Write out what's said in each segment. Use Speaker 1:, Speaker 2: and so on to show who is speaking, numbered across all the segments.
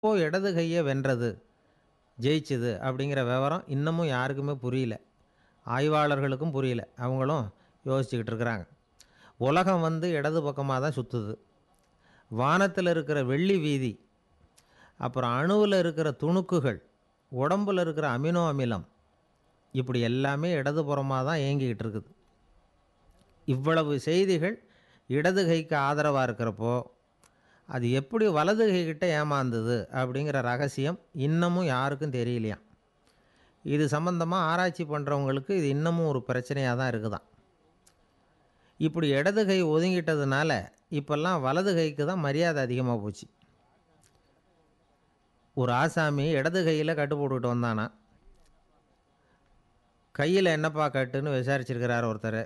Speaker 1: எப்போ இடது கையை வென்றது ஜெயிச்சுது அப்படிங்கிற விவரம் இன்னமும் யாருக்குமே புரியல ஆய்வாளர்களுக்கும் புரியல அவங்களும் யோசிச்சுக்கிட்டு இருக்கிறாங்க உலகம் வந்து இடது பக்கமாக தான் சுற்றுது வானத்தில் இருக்கிற வெள்ளி வீதி அப்புறம் அணுவில் இருக்கிற துணுக்குகள் உடம்பில் இருக்கிற அமினோ அமிலம் இப்படி எல்லாமே இடதுபுறமாக தான் இயங்கிக்கிட்டு இருக்குது இவ்வளவு செய்திகள் இடது கைக்கு ஆதரவாக இருக்கிறப்போ அது எப்படி வலது கைக்கிட்ட ஏமாந்தது அப்படிங்கிற ரகசியம் இன்னமும் யாருக்கும் தெரியலையாம் இது சம்பந்தமாக ஆராய்ச்சி பண்ணுறவங்களுக்கு இது இன்னமும் ஒரு பிரச்சனையாக தான் இருக்குதாம் இப்படி இடது கை ஒதுங்கிட்டதுனால இப்போல்லாம் வலது கைக்கு தான் மரியாதை அதிகமாக போச்சு ஒரு ஆசாமி இடது கையில் கட்டு போட்டுக்கிட்டு வந்தானா கையில் என்னப்பா கட்டுன்னு விசாரிச்சிருக்கிறார் ஒருத்தர்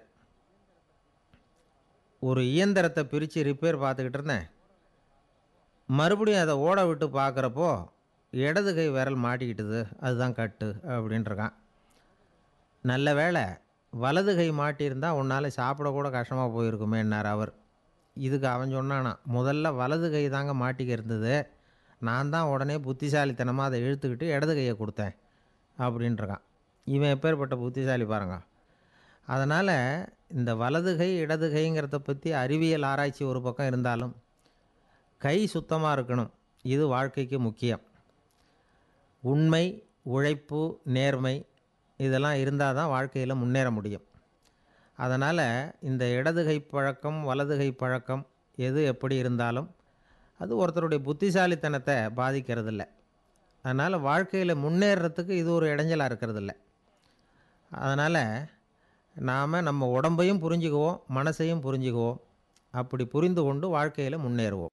Speaker 1: ஒரு இயந்திரத்தை பிரித்து ரிப்பேர் பார்த்துக்கிட்டு இருந்தேன் மறுபடியும் அதை ஓட விட்டு பார்க்குறப்போ இடது கை விரல் மாட்டிக்கிட்டுது அதுதான் கட்டு அப்படின்ட்டுருக்கான் நல்ல வேளை வலது கை மாட்டியிருந்தா உன்னால் சாப்பிட கூட கஷ்டமாக போயிருக்குமேன்னார் அவர் இதுக்கு அவன் சொன்னானா முதல்ல வலது கை தாங்க மாட்டிக்க இருந்தது நான் தான் உடனே புத்திசாலித்தனமாக அதை இழுத்துக்கிட்டு இடது கையை கொடுத்தேன் அப்படின்ட்டுருக்கான் இவன் எப்பேற்பட்ட புத்திசாலி பாருங்க அதனால் இந்த வலது கை இடது கைங்கிறத பற்றி அறிவியல் ஆராய்ச்சி ஒரு பக்கம் இருந்தாலும் கை சுத்தமாக இருக்கணும் இது வாழ்க்கைக்கு முக்கியம் உண்மை உழைப்பு நேர்மை இதெல்லாம் இருந்தால் தான் வாழ்க்கையில் முன்னேற முடியும் அதனால் இந்த இடது கை பழக்கம் வலது கை பழக்கம் எது எப்படி இருந்தாலும் அது ஒருத்தருடைய புத்திசாலித்தனத்தை பாதிக்கிறதில்ல அதனால் வாழ்க்கையில் முன்னேறத்துக்கு இது ஒரு இடைஞ்சலாக இருக்கிறதில்ல அதனால் நாம் நம்ம உடம்பையும் புரிஞ்சுக்குவோம் மனசையும் புரிஞ்சுக்குவோம் அப்படி புரிந்து கொண்டு வாழ்க்கையில் முன்னேறுவோம்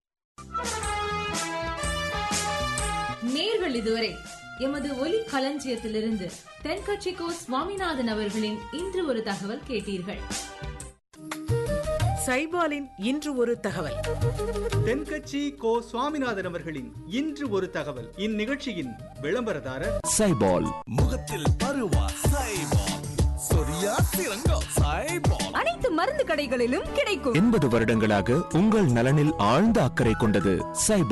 Speaker 2: நேர்கள் இதுவரை எமது ஒலி களஞ்சியத்திலிருந்து தென்கட்சிக்கோ சுவாமிநாதன் அவர்களின் இன்று ஒரு தகவல் கேட்டீர்கள்
Speaker 3: சைபாலின் இன்று ஒரு தகவல்
Speaker 4: தென்கட்சி கோ சுவாமிநாதன் அவர்களின் இன்று ஒரு தகவல் இந்நிகழ்ச்சியின் விளம்பரதாரர்
Speaker 5: சைபால் முகத்தில் பருவா சைபால் சொரியா சிறங்கா சைபால்
Speaker 6: அனைத்து மருந்து கடைகளிலும் கிடைக்கும்
Speaker 5: எண்பது வருடங்களாக உங்கள் நலனில் ஆழ்ந்த அக்கறை கொண்டது சைபால்